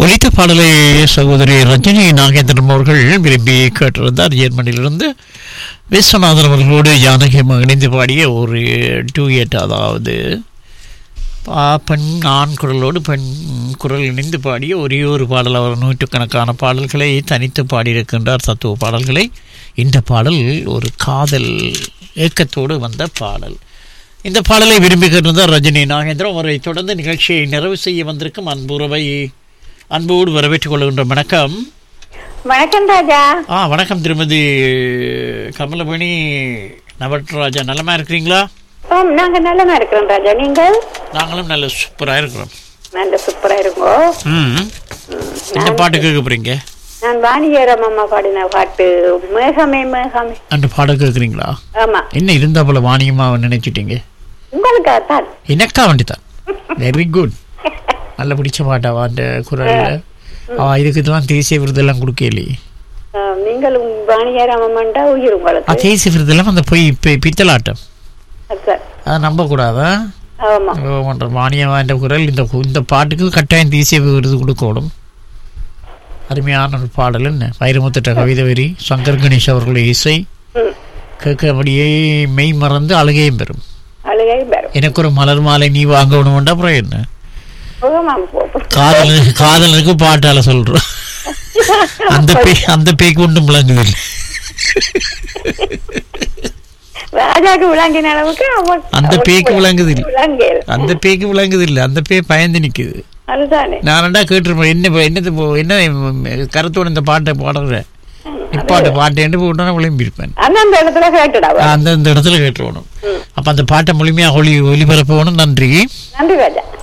ஒலித்த பாடலை சகோதரி ரஜினி நாகேந்திரன் அவர்கள் விரும்பி கேட்டிருந்தார் ஜெர்மனியிலிருந்து விஸ்வநாதன் அவர்களோடு ஜானகி இணைந்து பாடிய ஒரு டூயட் அதாவது பா- பெண் ஆண் குரலோடு பெண் குரல் இணைந்து பாடிய ஒரே ஒரு பாடல் அவர் நூற்றுக்கணக்கான பாடல்களை தனித்து பாடியிருக்கின்றார் தத்துவ பாடல்களை இந்த பாடல் ஒரு காதல் ஏக்கத்தோடு வந்த பாடல் இந்த பாடலை விரும்பி கேட்டிருந்தார் ரஜினி நாகேந்திரன் அவரை தொடர்ந்து நிகழ்ச்சியை நிறைவு செய்ய வந்திருக்கும் அன்புறவை அன்போடு வரவேற்றுக் கொள்கின்ற வணக்கம் வணக்கம் ராஜா ஆ வணக்கம் திருமதி கமலமணி நவட்ராஜா நலமா இருக்கிறீங்களா ஓம் நாங்க நல்லமா இருக்கிறோம் ராஜா நீங்கள் நாங்களும் நல்ல சூப்பராக இருக்கிறோம் நல்ல சூப்பரா இருக்கோ ம் இந்த பாட்டு கேட்க போறீங்க நான் வாணியரம் அம்மா பாடின பாட்டு மேகமே மேகமே அந்த பாடம் கேட்குறீங்களா ஆமா என்ன இருந்தா போல வாணியமா நினைச்சிட்டீங்க உங்களுக்கு தான் எனக்கா வேண்டிதான் வெரி குட் நல்ல பிடிச்ச பாட்டாவா அந்த குரல்ல ஆ இதுக்கு இதெல்லாம் தேசிய விருதெல்லாம் கொடுக்கலையே நீங்களும் வாணியரம் அம்மாண்டா உயிர் ஆ உங்களுக்கு தேசிய விருதெல்லாம் அந்த பொய் பி- பித்தலாட்டம் அதான். அதை நம்பக்கூடாதா ஆமா மன்ற மானியமான குரல் இந்த இந்த பாட்டுக்கு கட்டாயம் தேசிய விருது கொடுக்கணும் அருமையான ஒரு பாடல் என்ன வைரமுத்திட்ட கவிதை வரி சங்கர் கணேஷ் அவர்களுடைய இசை ம். கேட்கபடியே மெய் மறந்து அழுகையும் பெறும் அழுகை வரும் எனக்கு ஒரு மலர் மாலை நீ வாங்கணும்டா அப்புறம் என்ன போகமா போ- காதலனுக்கு காதலனுக்கு பாட்டால சொல்றோம் அந்த பே அந்த பேய்க்கு ஒன்றும் விளங்குதில்லை ராஜாக்கு விளங்கின அளவுக்கு அவன் அந்த பேய்க்கு விளங்குதில்லை விளங்கல் அந்த பேய்க்கு விளங்குதில்லை அந்த பேய் பயந்து நிக்குது அதுதானே நான்டா கேட்டிருப்பேன் என்ன இப்ப என்னது இப்போ என்ன கருத்தோட இந்த பாட்டை பாடுற நிப்பாட்டு பாட்டேன்ட்டு போட்டோன்னா விளம்பியிருப்பேன் அந்தந்த இடத்துல கேட்டுடா அந்த இந்த இடத்துல கேட்டுருவணும் அப்ப அந்த பாட்டை முழுமையா ஒளி ஒளிபரப்பணும் நன்றி நன்றி ராஜா